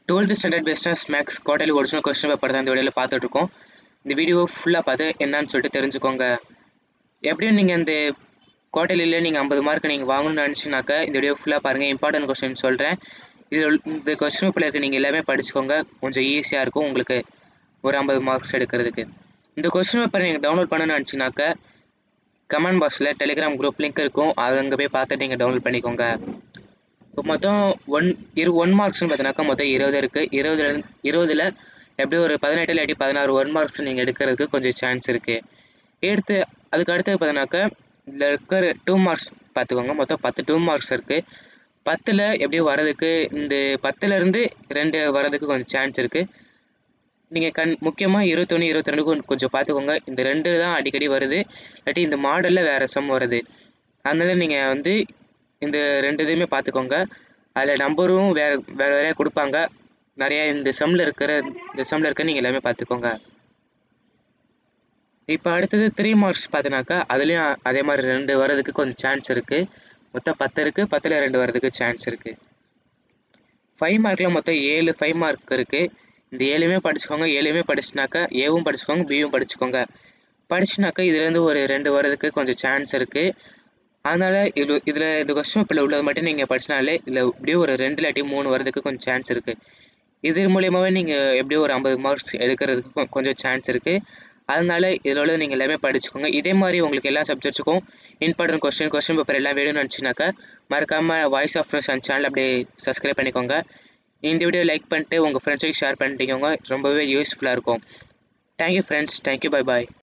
twelfth standard business maths quarterly original question paper தான் இந்த வீடியோவில் பார்த்துட்ருக்கோம் இந்த வீடியோ ஃபுல்லாக பார்த்து என்னன்னு சொல்லிட்டு தெரிஞ்சுக்கோங்க எப்படியும் நீங்கள் இந்த குவார்டர்லியில் நீங்கள் ஐம்பது மார்க் நீங்கள் வாங்கணும்னு நினச்சினாக்கா இந்த வீடியோ ஃபுல்லாக பாருங்கள் இம்பார்ட்டன்ட் கொஸ்டின் சொல்கிறேன் இதில் இந்த கொஸ்டின் பேப்பரில் இருக்க நீங்கள் எல்லாமே படிச்சுக்கோங்க கொஞ்சம் ஈஸியாக இருக்கும் உங்களுக்கு ஒரு ஐம்பது மார்க்ஸ் எடுக்கிறதுக்கு இந்த கொஸ்டின் பேப்பர் நீங்கள் டவுன்லோட் பண்ணணும்னு நினச்சினாக்கா கமெண்ட் பாக்ஸில் டெலிகிராம் குரூப் லிங்க் இருக்கும் அது அங்கே போய் பார்த்துட்டு நீங்கள் டவுன்லோட் பண்ணிக்கோங்க இப்போ மொத்தம் ஒன் இரு ஒன் மார்க்ஸ்னு பார்த்தீங்கன்னாக்கா மொத்தம் இருபது இருக்குது இருபதுல இருபதுல எப்படியும் ஒரு பதினெட்டு இல்லாட்டி பதினாறு ஒன் மார்க்ஸ் நீங்கள் எடுக்கிறதுக்கு கொஞ்சம் சான்ஸ் இருக்குது எடுத்து அதுக்கு அடுத்து பார்த்தீங்கன்னாக்கா இதில் இருக்கிற டூ மார்க்ஸ் பார்த்துக்கோங்க மொத்தம் பத்து டூ மார்க்ஸ் இருக்குது பத்தில் எப்படியும் வரதுக்கு இந்த பத்துலேருந்து ரெண்டு வரதுக்கு கொஞ்சம் சான்ஸ் இருக்குது நீங்கள் கண் முக்கியமாக இருபத்தொன்று இருபத்தி ரெண்டுக்கும் கொஞ்சம் பார்த்துக்கோங்க இந்த ரெண்டு தான் அடிக்கடி வருது இல்லாட்டி இந்த மாடலில் வேறு சம் வருது அதனால் நீங்கள் வந்து இந்த ரெண்டு இதுவுமே பார்த்துக்கோங்க அதில் நம்பரும் வேறு வேறு வேறையாக கொடுப்பாங்க நிறையா இந்த செம்மில் இருக்கிற இந்த செம்மில் இருக்க நீங்கள் எல்லாமே பார்த்துக்கோங்க இப்போ அடுத்தது த்ரீ மார்க்ஸ் பார்த்தினாக்கா அதுலேயும் அதே மாதிரி ரெண்டு வர்றதுக்கு கொஞ்சம் சான்ஸ் இருக்குது மொத்தம் பத்து இருக்குது பத்தில் ரெண்டு வர்றதுக்கு சான்ஸ் இருக்குது ஃபைவ் மார்க்கில் மொத்தம் ஏழு ஃபைவ் மார்க் இருக்குது இந்த ஏழுமே படிச்சுக்கோங்க ஏழுமே படிச்சுனாக்கா ஏவும் படிச்சுக்கோங்க பியும் படிச்சுக்கோங்க படிச்சுனாக்கா இதுலேருந்து ஒரு ரெண்டு வர்றதுக்கு கொஞ்சம் சான்ஸ் இருக்குது அதனால் இது இதில் இந்த கொஸ்டின் பேப்பரில் உள்ளது மட்டும் நீங்கள் படிச்சினாலே இதில் எப்படியும் ஒரு ரெண்டு இல்லாட்டி மூணு வரதுக்கு கொஞ்சம் சான்ஸ் இருக்குது இது மூலியமாகவே நீங்கள் எப்படியும் ஒரு ஐம்பது மார்க்ஸ் எடுக்கிறதுக்கு கொஞ்சம் சான்ஸ் இருக்குது அதனால இதில் உள்ளது நீங்கள் எல்லாமே படிச்சுக்கோங்க இதே மாதிரி உங்களுக்கு எல்லா சப்ஜெக்ட்ஸுக்கும் இம்பார்ட்டன்ட் கொஸ்டின் கொஸ்டின் பேப்பர் எல்லாம் வேணும்னு நினச்சினாக்கா மறக்காமல் வாய்ஸ் ஆஃப் ஃப்ரெண்ட்ஸ் அந்த சேனல் அப்படியே சப்ஸ்கிரைப் பண்ணிக்கோங்க இந்த வீடியோ லைக் பண்ணிட்டு உங்கள் ஃப்ரெண்ட்ஸுக்கு ஷேர் பண்ணிட்டீங்க ரொம்பவே யூஸ்ஃபுல்லாக இருக்கும் தேங்க்யூ ஃப்ரெண்ட்ஸ் தேங்க்யூ பை பாய்